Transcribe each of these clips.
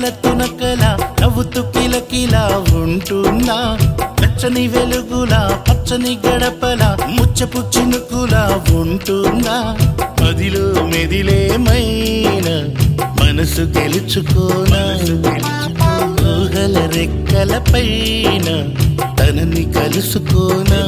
వెన్నెల తునకల నవ్వుతూ కిలకిలా ఉంటున్నా వెచ్చని వెలుగులా పచ్చని గడపల ముచ్చపు చినుకులా ఉంటున్నా మదిలో మెదిలేమైన మనసు గెలుచుకోనా ఊహల రెక్కల పైన తనని కలుసుకోనా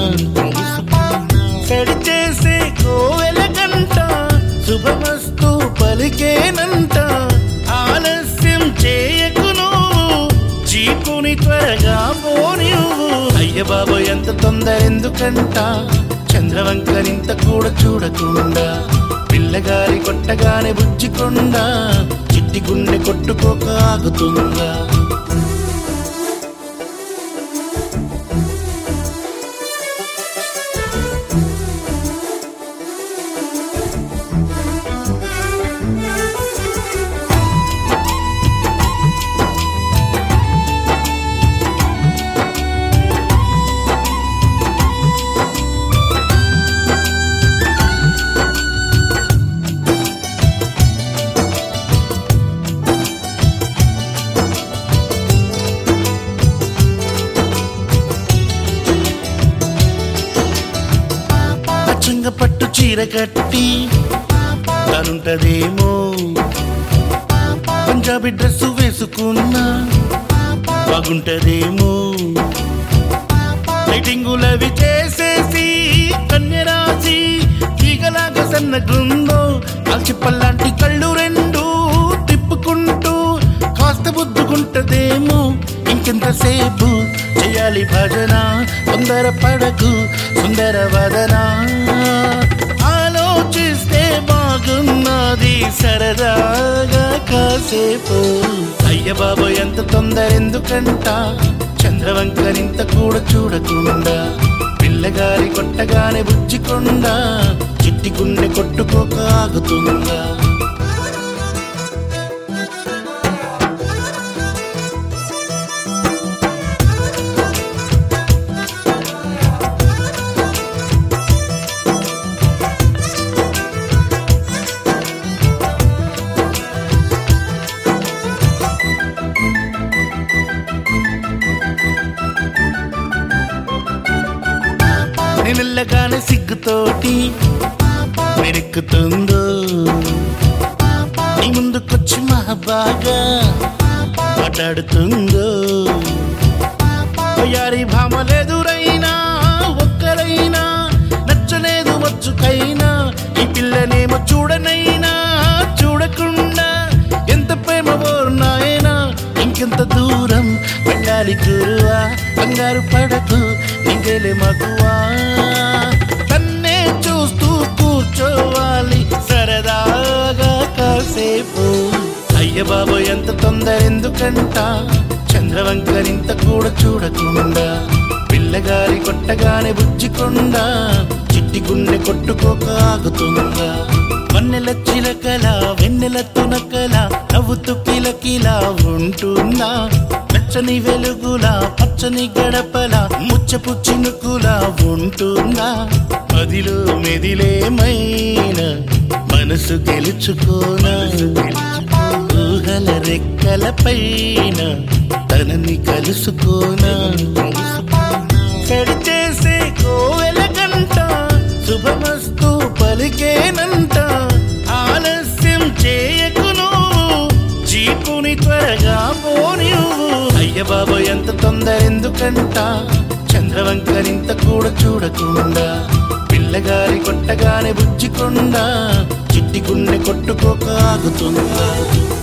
చేసే కోవెల గంట శుభమస్తు పలికేనంట ఆలస్యం చేయకును చీపుని త్వరగా పోనివ్వు అయ్య బాబు ఎంత తొందర ఎందుకంట చంద్రవంకరింత కూడా చూడకుండా పిల్లగారి కొట్టగానే బుజ్జికొండా చిట్టి గుండె కొట్టుకోక ఆగుతుందా పచ్చంగ పట్టు చీర కట్టి తనుంటదేమో పంజాబీ డ్రెస్ వేసుకున్నా బాగుంటదేమో లైటింగులవి చేసేసి కన్యరాసి తీగలాగా సన్నగుందో కాల్చిప్పల్లాంటి కళ్ళు రెండు తిప్పుకుంటూ కాస్త బుద్దుకుంటదేమో ఇంకెంతసేపు చేయాలి భజన తొందర పడకు సుందర వదన ఆలోచిస్తే బాగున్నది సరదాగా కాసేపు అయ్య బాబు ఎంత తొందర ఎందుకంట చంద్రవంకరింత కూడా చూడకుండా పిల్లగారి కొట్టగానే బుజ్జికొండా చిట్టి గుండె కొట్టుకోక ఆగుతుందా నిన్నగానే సిగ్గుతోటి మెరుక్కుతుందో నీ ముందుకొచ్చి మహాబాగా మాట్లాడుతుందో యారి భామలెదురైనా ఒక్కరైనా నచ్చలేదు మచ్చుకైనా ఈ పిల్లనేమో చూడనైనా చూడకుండా ఎంత ప్రేమ నాయనా ఇంకెంత దూరం వెళ్ళాలి గురువా కంగారు పడకు ఇంకెలే మగువా తన్నే చూస్తూ కూర్చోవాలి సరదాగా కాసేపు అయ్య బాబు ఎంత తొందర ఎందుకంట చంద్రవంకరింత కూడా చూడకుండా పిల్లగారి కొట్టగానే బుజ్జికొండా చిట్టి గుండె కొట్టుకోక ఆగుతుందా వన్నెల చిలకల వెన్నెల తునకల నవ్వుతూ కిలకిలా ఉంటున్నా వెచ్చని వెలుగులా పచ్చని గడపల ముచ్చపు చినుకులా ఉంటున్నా మదిలో మెదిలేమైన మనసు గెలుచుకోనా ఊహల రెక్కల పైన తనని కలుసుకోనా చేసే కోవెల గంట శుభమస్తు పలికేనంట ఆలస్యం చేయకును చీపుని త్వరగా పోనివ్వు అయ్య బాబు ఎంత తొందర ఎందుకంట చంద్రవంకరింత కూడా చూడకుండా పిల్లగారి కొట్టగానే బుజ్జికొండా చిట్టి గుండె కొట్టుకోక ఆగుతుందా